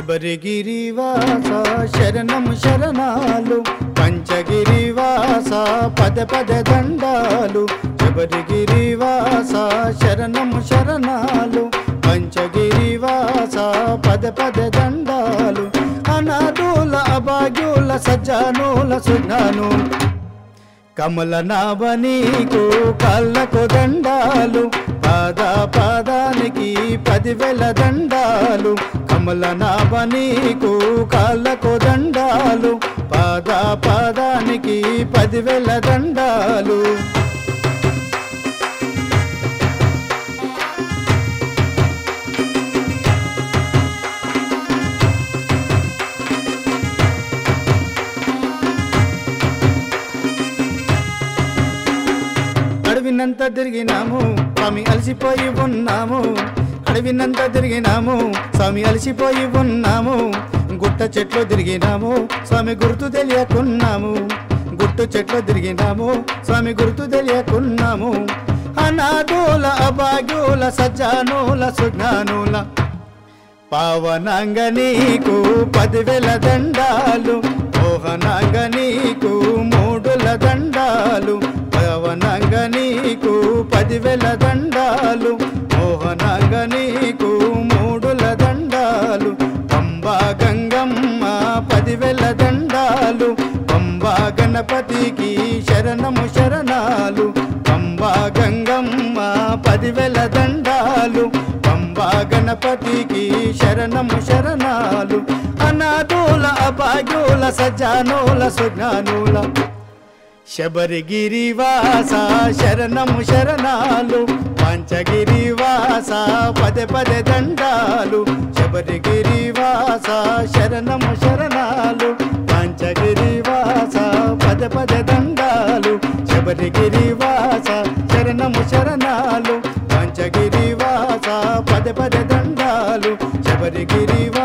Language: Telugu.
శబరిగిరివాస శరణము శరణాలు పంచగిరివాస పద పద దండాలు శబరిగిరివాస శరణము శరణాలు పంచగిరివాస పద పద దండాలు అనాథుల అభాగ్యుల సజ్జానుల సుజ్ఞాను కమల నావనీకు కళ్ళకు దండాలు పాద పాదానికి పదివేల దండాలు కమల నావనీకు కాళ్ళకు దండాలు పాద పాదానికి పదివేల దండాలు అడవినంత తిరిగినాము స్వామి అలసిపోయి ఉన్నాము అడవినంత తిరిగినాము స్వామి అలసిపోయి ఉన్నాము గుట్ట చెట్లు తిరిగినాము స్వామి గుర్తు తెలియకున్నాము గుట్టు చెట్లు తిరిగినాము స్వామి గుర్తు తెలియకున్నాము అనాథుల అభాగ్యుల సజ్జానుల సుజ్ఞానుల పావనంగ నీకు పదివేల దండాలు మోహనంగ నీకు మూడుల దండాలు పవనంగ నీకు పదివేల దండాలు మోహనంగ నీకు మూడుల దండాలు పంబా గంగమ్మ పదివేల దండాలు పంబా గణపతికి శరణము శరణాలు పంబా గంగమ్మ పదివేల దండాలు పంబా గణపతికి శరణము శరణాలు అనాథుల అభాగ్యుల సజ్జానుల సుజ్ఞానుల శబరిగిరివాస శరణము శరణాలు పంచగిరివాస పదే పదే దండాలు శబరిగిరివాస శరణము శరణాలు పంచగిరివాస పదే పదే దండాలు శబరిగిరివాస శరణము శరణాలు పంచగిరివాస పదే పదే దండాలు శబరిగిరివాస